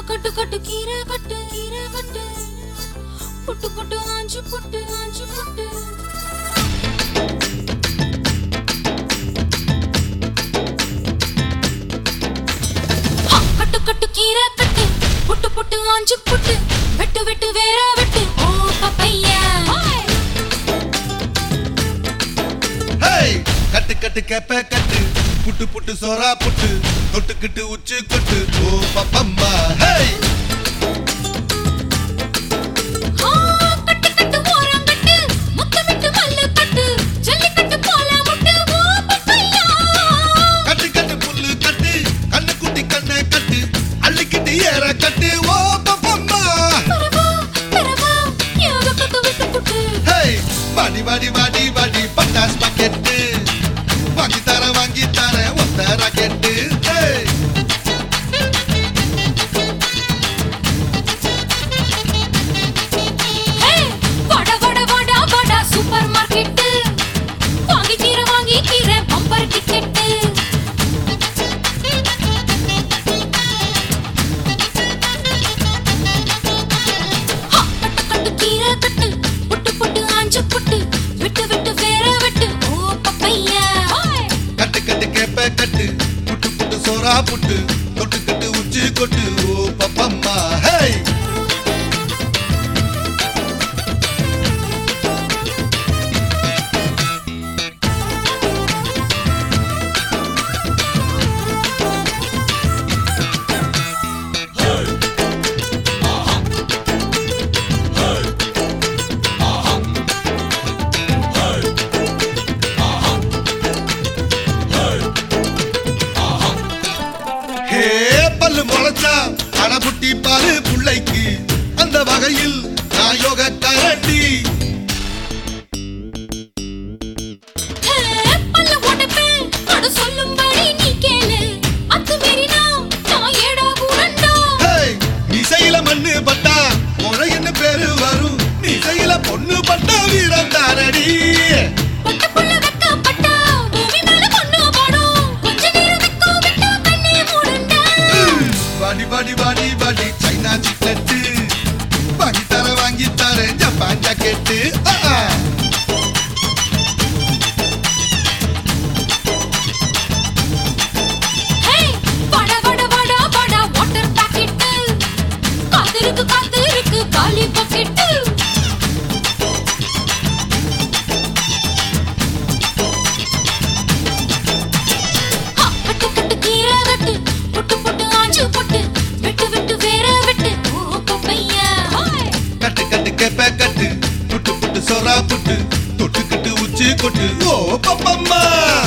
கட்டு கட்டு கீரை கட்டு கீரை கட்டு புட்டு புட்டு ஆஞ்சு புட்டு ஆஞ்சு புட்டு ஹா, கட்டு கட்டு கீரை கட்டு புட்டு புட்டு ஆஞ்சு புட்டு வெட்டு வெட்டு வேற வெட்டு ஓ பப்பையா ஹேய் கட்டு கட்டு கேப்ப கட்டு புட்டு புட்டு சோறா புட்டு தொட்டுக்கிட்டு உச்சு கொட்டு ஓ பப்பம்மா ஹேய் ஆ, கட்டு கட்டு ஓரம் கட்டு முத்தமிட்டு மல்லு கட்டு ஜல்லிக்கட்டு போல முட்டு ஓ பப்பையா கட்டு கட்டு புல்லு கட்டு கண்ணு குட்டி கண்ணை கட்டு அள்ளிக்கிட்டு ஏற கட்டு ஓ பப்பம்மா பரவா பரவா யோக கட்டு விட்டு புட்டு ஹேய் வாடி வாடி வாடி வாடி பட்டாஸ் பாக்கெட்டு வாங்கி தர வாங்கி தர ஒத்த ராக்கெட்டு ஹேய் ஹே வட வட வட வட சூப்பர் மார்க்கெட் வாங்கி கீரை வாங்கி கீரை பம்பர் டிக்கெட் கட்டு கட்டு கீரை கட்டு புட்டு புட்டு ஆஞ்சு புட்டு விட்டு விட்டு வேற விட்டு ஓ பப்பையா கட்டு கட்டு கேப்ப கட்டு புட்டு புட்டு சோறா புட்டு தொட்டுக்கிட்டு உச்சி கொட்டு ஓ பப்பம்மா ஹேய் ஹே பல்லு முளைச்சா அடபுட்டி பாரு புள்ளைக்கு அந்த வகையில் நான் யோக கரண்டி ஹே பல்ல உடைப்பேன் அட சொல்லும்படி நீ கேளு அத்துமீறினா நான் ஏடா கூடண்டா ஹேய் மிசையில மண்ணு பட்டா முறைன்னு பேரு வரும் மிசையில பொண்ணு பட்டா வீரம் தானடி பட்ட புள்ள வெக்கப்பட்டா பூமி மேல பொண்ணு பாடும் கொஞ்ச நேரம் வெக்கம் விட்டா கண்ணே மூடுண்டா வாடி வாடி வாடி வாடி சைனா சிக்கெட்டு வாங்கி தர வாங்கி தர ஜப்பான் ஜாக்கெட்டு ஆ, ஆ. ஹே வட வட வட வட வாட்டர் பாக்கெட் காத்திருக்கு காத்திருக்கு காலி பக்கெட் கட்டு கட்டு கீரை கட்டு புட்டு புட்டு ஆஞ்சு புட்டு விட்டு விட்டு வேற விட்டு ஓ பப்பையா கட்டு கட்டு கேப்ப கட்டு புட்டு புட்டு சோறா புட்டு தொட்டுக்கிட்டு உச்சி கொட்டு ஓ பப்பம்மா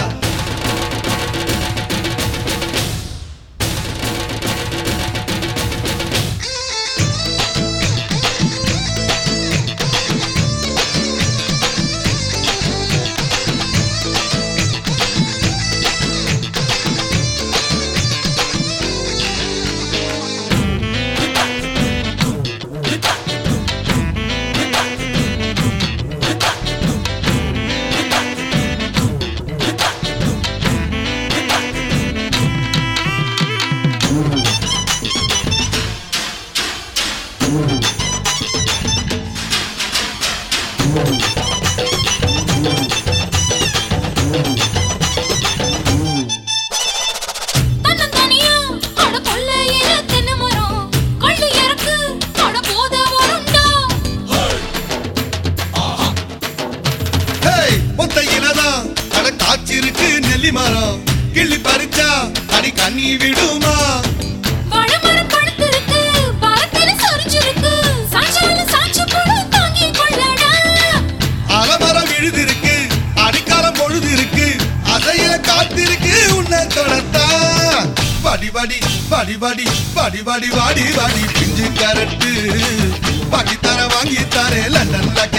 தன்னந்தனியா அட கொள்ளையில தென்னை மரம் கள்ளு இறக்கு அட போத வருண்டா ஹேய் ஒத்தையிலதான் அட காய்ச்சிருக்கு நெல்லி மரம் கிள்ளி பறிச்சா அடி கண்ணி விடுமா வாழைமரம் பழுத்திருக்கு பாரத்தில சொரிஞ்சிருக்கு சாஞ்சாலும் சாஞ்சு போடு தாங்கி கொள்ளடா அலமரம் விழுதிருக்கு அடிக்காலம் பொழுது இருக்கு அதைய காத்திருக்கு உன்னை தொடத்தா வாடி வாடி வாடி வாடி வாடி வாடி வாடி வாடி பிஞ்சு கரட்டு வாங்கி தர வாங்கி தர லண்டன்ல